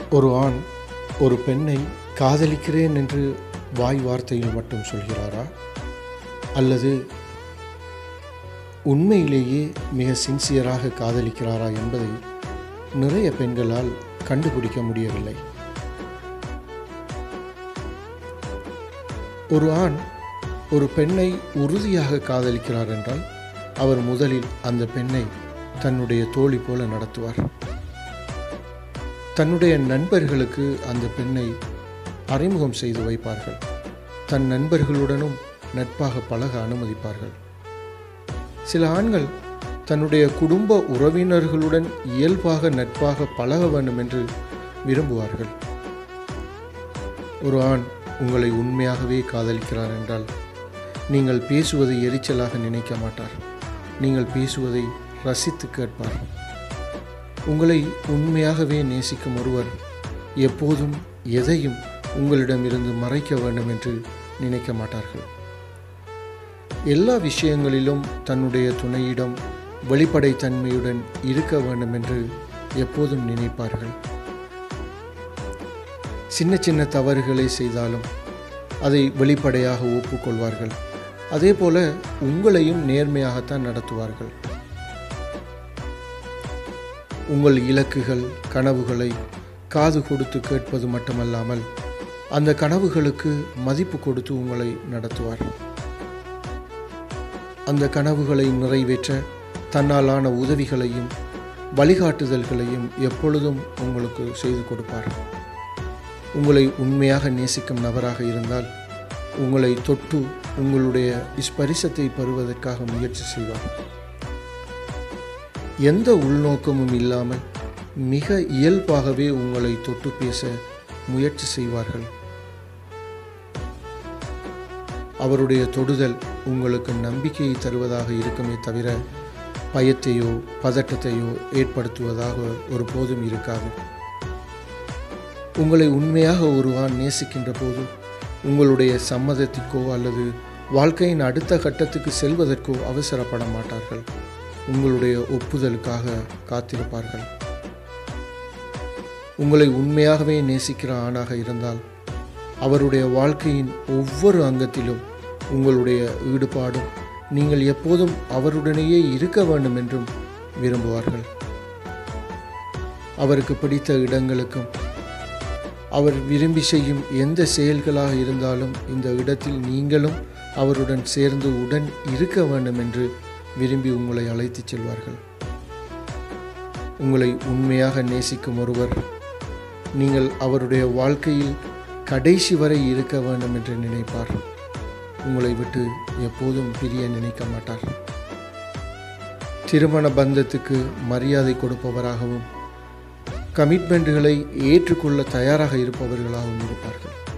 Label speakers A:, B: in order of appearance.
A: ஒரு ஆண் ஒரு பெண்ணை காதலிக்கிறேன் என்று வாய் வார்த்தையில் மட்டும் சொல்கிறாரா அல்லது உண்மையிலேயே மிக சின்சியராக காதலிக்கிறாரா என்பதை நிறைய பெண்களால் கண்டுபிடிக்க முடியவில்லை ஒரு ஆண் ஒரு பெண்ணை உறுதியாக காதலிக்கிறார் என்றால் அவர் முதலில் அந்த பெண்ணை தன்னுடைய தோழி போல நடத்துவார் தன்னுடைய நண்பர்களுக்கு அந்த பெண்ணை அறிமுகம் செய்து வைப்பார்கள் தன் நண்பர்களுடனும் நட்பாக பழக அனுமதிப்பார்கள் சில ஆண்கள் தன்னுடைய குடும்ப உறவினர்களுடன் இயல்பாக நட்பாக பழக வேண்டும் என்று விரும்புவார்கள் ஒரு ஆண் உங்களை உண்மையாகவே காதலிக்கிறார் என்றால் நீங்கள் பேசுவதை எரிச்சலாக நினைக்க மாட்டார் நீங்கள் பேசுவதை ரசித்து கேட்பார் உங்களை உண்மையாகவே நேசிக்கும் ஒருவர் எப்போதும் எதையும் உங்களிடமிருந்து மறைக்க வேண்டும் என்று நினைக்க மாட்டார்கள் எல்லா விஷயங்களிலும் தன்னுடைய துணையிடம் வெளிப்படைத்தன்மையுடன் இருக்க வேண்டும் என்று எப்போதும் நினைப்பார்கள் சின்ன சின்ன தவறுகளை செய்தாலும் அதை வெளிப்படையாக ஒப்புக்கொள்வார்கள் அதே போல உங்களையும் நேர்மையாகத்தான் நடத்துவார்கள் உங்கள் இலக்குகள் கனவுகளை காது கொடுத்து கேட்பது மட்டுமல்லாமல் அந்த கனவுகளுக்கு மதிப்பு கொடுத்து உங்களை நடத்துவார் அந்த கனவுகளை நிறைவேற்ற தன்னாலான உதவிகளையும் வழிகாட்டுதல்களையும் எப்பொழுதும் உங்களுக்கு செய்து கொடுப்பார் உங்களை உண்மையாக நேசிக்கும் நபராக இருந்தால் உங்களை தொட்டு உங்களுடைய ஸ்பரிசத்தை பெறுவதற்காக முயற்சி செய்வார் எந்த உள்நோக்கமும் இல்லாமல் மிக இயல்பாகவே உங்களை தொட்டு பேச முயற்சி செய்வார்கள் அவருடைய தொடுதல் உங்களுக்கு நம்பிக்கையை தருவதாக இருக்குமே தவிர பயத்தையோ பதட்டத்தையோ ஏற்படுத்துவதாக ஒருபோதும் இருக்காது உங்களை உண்மையாக ஒருவான் நேசிக்கின்ற போது உங்களுடைய சம்மதத்திற்கோ அல்லது வாழ்க்கையின் அடுத்த கட்டத்துக்கு செல்வதற்கோ அவசரப்பட மாட்டார்கள் உங்களுடைய ஒப்புதலுக்காக காத்திருப்பார்கள் உங்களை உண்மையாகவே நேசிக்கிற ஆணாக இருந்தால் அவருடைய வாழ்க்கையின் ஒவ்வொரு அங்கத்திலும் உங்களுடைய ஈடுபாடும் நீங்கள் எப்போதும் அவருடனேயே இருக்க வேண்டும் என்றும் விரும்புவார்கள் அவருக்கு பிடித்த இடங்களுக்கும் அவர் விரும்பி செய்யும் எந்த செயல்களாக இருந்தாலும் இந்த இடத்தில் நீங்களும் அவருடன் சேர்ந்து உடன் இருக்க வேண்டும் என்று விரும்பி உங்களை அழைத்துச் செல்வார்கள் உங்களை உண்மையாக நேசிக்கும் ஒருவர் நீங்கள் அவருடைய வாழ்க்கையில் கடைசி வரை இருக்க வேண்டும் என்று நினைப்பார் உங்களை விட்டு எப்போதும் பிரிய நினைக்க மாட்டார் திருமண பந்தத்துக்கு மரியாதை கொடுப்பவராகவும் கமிட்மெண்ட்டுகளை ஏற்றுக்கொள்ள தயாராக இருப்பவர்களாகவும் இருப்பார்கள்